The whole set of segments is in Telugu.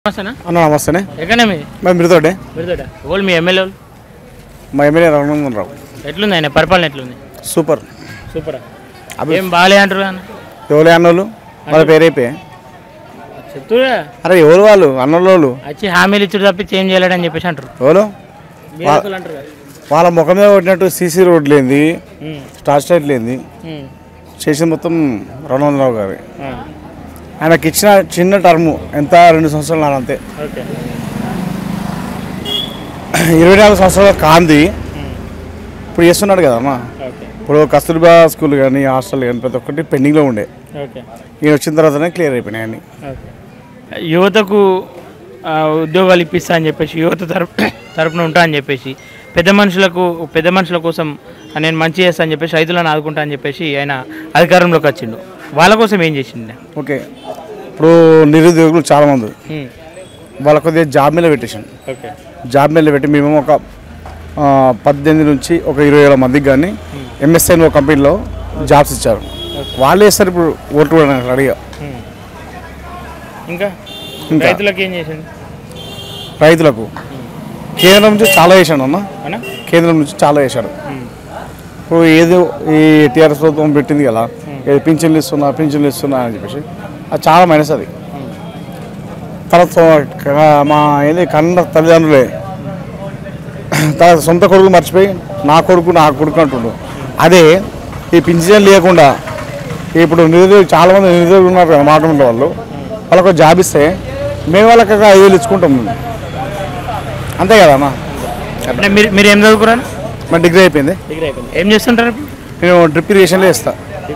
నమస్తేనా అన్న నమస్తేనే ఎక్కడే మీది మేము మిరుతోటే విడుదట ఓళ్ళు మీ ఎమ్మెల్యే వాళ్ళు మా ఎమ్మెల్యే రఘునందన్ రావు ఎట్లుంది ఆయన పరిపాలన ఎట్లుంది సూపర్ సూపర్ అభి- ఏం బాగాలే అంటారు అన్న ఎవరు అన్నోళ్ళు వాళ్ళ పేరైపోయి చెప్తురా అరే ఎవరు వాళ్ళు అన్నోళ్ళు వచ్చి హామీలు ఇచ్చుడు తప్పించి ఏం చేయలేడని చెప్పేసి అంటారు ఎవరు బీజేపీలు అంటారు కదా. వాళ్ళ ముఖం మీద కొట్టినట్టు సీసీ రోడ్ లేనిది ఉమ్, స్టార్ స్టైట్ లేనిది ఉమ్, చేసింది మొత్తం రఘునందరావు గారి ఆ, ఆయనకి ఇచ్చిన చిన్న టర్మ్ ఎంత రెండు సంవత్సరాలు నాన్న అంతే ఓకే ఇరవై నాలుగు సంవత్సరాల కాంది ఉమ్, ఇప్పుడు చేస్తున్నాడు కదా అన్న ఓకే ఇప్పుడు కస్తూర్బా స్కూల్ కానీ హాస్టల్ కానీ ప్రతి ఒక్కటి పెండింగ్లో ఉండే ఓకే ఈయన వచ్చిన తర్వాతనే క్లియర్ అయిపోయినాయి అన్ని ఓకే యువతకు ఆ, ఉద్యోగాలు ఇప్పిస్తా అని చెప్పేసి యువత తరపు తరపున ఉంటా అని చెప్పేసి పెద్ద మనుషులకు పెద్ద మనుషుల కోసం నేను మంచి చేస్తా అని చెప్పేసి రైతులను ఆదుకుంటా అని చెప్పేసి ఆయన అధికారంలోకి వచ్చిండు వాళ్ళ కోసం ఏం చేసిండు ఓకే ఇప్పుడు నిరుద్యోగులు చాలామంది ఉమ్, వాళ్ళ కొద్దిగా జాబ్ మీద పెట్టేసాను ఓకే జాబ్ మీద పెట్టి మేము ఒక ఆ, పద్దెనిమిది నుంచి ఒక ఇరవై వేల మందికి కానీ ఎంఎస్ఎన్ కంపెనీలో జాబ్స్ ఇచ్చారు వాళ్ళే వేస్తారు ఇప్పుడు ఓట్లు కూడా నాకు రెడీగా ఉమ్. ఇంకా ఇంకా. రైతులకు ఏం చేసిండు రైతులకు కేంద్రం నుంచి చాలా వేసాడు అన్న అన్నా కేంద్రం నుంచి చాలా వేశాడు ఉమ్, ఇప్పుడు ఏదో ఈ టీఆర్ఎస్ ప్రభుత్వం పెట్టింది కదా ఏదో పింఛన్లు ఇస్తున్నా పింఛన్లు ఇస్తున్నా అని చెప్పేసి అది చాలా మైనస్ అది తర్వాత క- మా ఏంది కన్న తల్లిదండ్రులే తర్వాత సొంత కొడుకు మర్చిపోయి నా కొడుకు నా కొడుకు అంటుండు అదే ఈ పింఛన్ లేకుండా ఇప్పుడు నిరుద్యోగి చాలా మంది నిరుద్యోగులు ఉన్నారు కదా మాట ఉండే వాళ్ళు వాళ్ళకు జాబ్ ఇస్తే మేము వాళ్ళకి ఒక ఐదు వేలు ఇచ్చుకుంటాం అంతే కదా అన్న అంటే మీరు మీరు ఏం చదువుకున్నారు మా డిగ్రీ అయిపోయింది డిగ్రీ అయిపోయింది ఏం చేస్తుంటారు ఇప్పుడు నేను డ్రిప్ ఇరిగేషన్లో ఇస్తా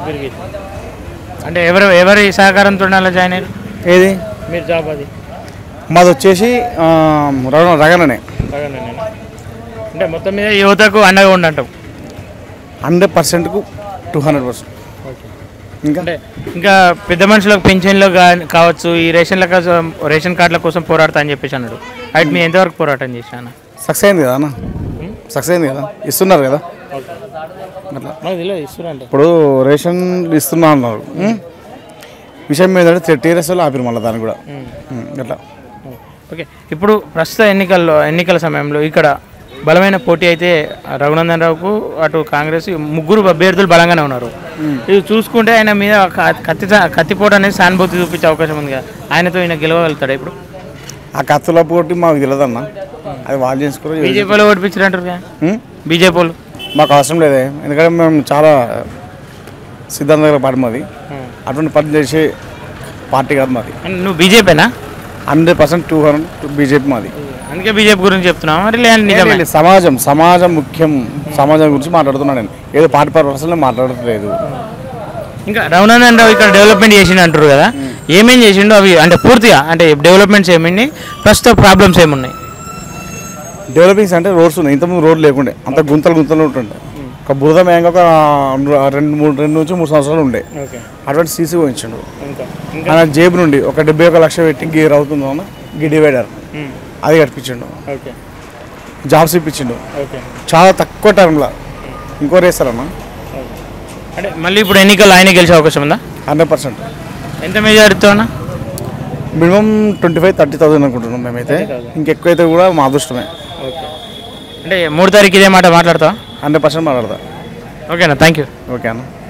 అంటే ఎవరు ఎవరి సహకారంతో అలా జాయిన్ అయ్యారు ఏది మీరు జాబ్ అది మాది వచ్చేసి ఆ, రగ- రగననే బాగానేనా? అంటే మొత్తం మీద యువతకు అండగా ఉండంటాం హండ్రెడ్ పర్సెంట్కు టూ హండ్రెడ్ పర్సెంట్ ఇంకా అంటే ఇంకా పెద్ద మనుషులకు పెన్షన్లు గా- కావచ్చు ఈ రేషన్ల కోసం రేషన్ కార్డుల కోసం పోరాడతా అని చెప్పేసి అన్నాడు అయితే మీ ఎంతవరకు పోరాటం చేశాను సక్సెస్ అయింది కదా అన్న సక్సెస్ అయింది కదా ఇస్తున్నారు కదా అట్లా నాకు తెలియదు ఇస్తున్నా ఇప్పుడు రేషన్ ఇస్తున్నా అన్నారు ఉం? విషయం మీద టీఆర్ఎస్లో ఆపిరు మళ్ళీ దాన్ని కూడా ఉం, అట్లా ఓకే ఇప్పుడు ప్రస్తుత ఎన్నికల్లో ఎన్నికల సమయంలో ఇక్కడ బలమైన పోటీ అయితే రఘునందన్ రావుకు అటు కాంగ్రెస్ ముగ్గురు అభ్యర్థులు బలంగానే ఉన్నారు ఇది చూసుకుంటే ఆయన మీద ఒక కత్తి కత్తిపోటు అనేది సానుభూతి చూపించే అవకాశం ఉంది కదా ఆయనతో ఈయన గెలవగలుగుతాడు ఇప్పుడు ఆ కత్తుల పోటీ మాకు తెలియదన్న అది వాళ్ళు చేసుకోరు బీజేపీలో ఓడిపించారంటారు కదా ఉం? బీజేపీ వాళ్ళు మాకు అవసరం లేదే ఎందుకంటే మేము చాలా సిద్ధాంత పార్టీ మాది అటువంటి పని చేసే పార్టీ కాదు మాది అంటే నువ్వు బీజేపీనా hundred percent two hundred BJP మాది అందుకే బీజేపీ గురించి చెప్తున్నావు మరి లేదు నిజమే లేదు, సమాజం సమాజం ముఖ్యం సమాజం గురించి మాట్లాడుతున్నాను నేను ఏదో పార్టీ పర్పస్లో మాట్లాడట్లేదు ఇంకా రఘునందన్ రావు ఇక్కడ డెవలప్మెంట్ చేసిండు అంటారు కదా ఏమేం చేసిండు అవి అంటే పూర్తిగా అంటే డెవలప్మెంట్స్ ఏమండి ప్రస్తుత ప్రాబ్లమ్స్ ఏమున్నాయి డెవలపింగ్స్ అంటే రోడ్స్ ఉన్నాయి ఇంతకుముందు రోడ్ లేకుండే అంత గుంతలు గుంతలు ఉంటుండే ఒక బురద మేంగ ఒక రెండు మూడు రెండు నుంచి మూడు సంవత్సరాలు ఉండే ఓకే అటువంటి సీసీ పోయించాడు ఇంకా ఆయన జేబు నుండి ఒక డెబ్బై ఒక లక్ష పెట్టి గీర్ అవుతుందో అన్న గీ డివైడర్ అది కట్టించిండు ఓకే జాబ్స్ ఇప్పించిండు ఓకే చాలా తక్కువ టర్మ్లో ఇంకో రేస్తారన్న అంటే మళ్ళీ ఇప్పుడు ఎన్నికలు ఆయన గెలిచే అవకాశం ఉందా హండ్రెడ్ పర్సెంట్ ఎంత మెజారిటీతో అన్న minimum twenty five thirty thousand అనుకుంటున్నాం మేమైతే ఇంకెక్కువైతే కూడా మా అదృష్టమే ఓకే అంటే మూడు తారీఖు ఇదే మాట మాట్లాడతావా హండ్రెడ్ పర్సెంట్ మాట్లాడతా ఓకేనా థ్యాంక్ యూ ఓకే అన్న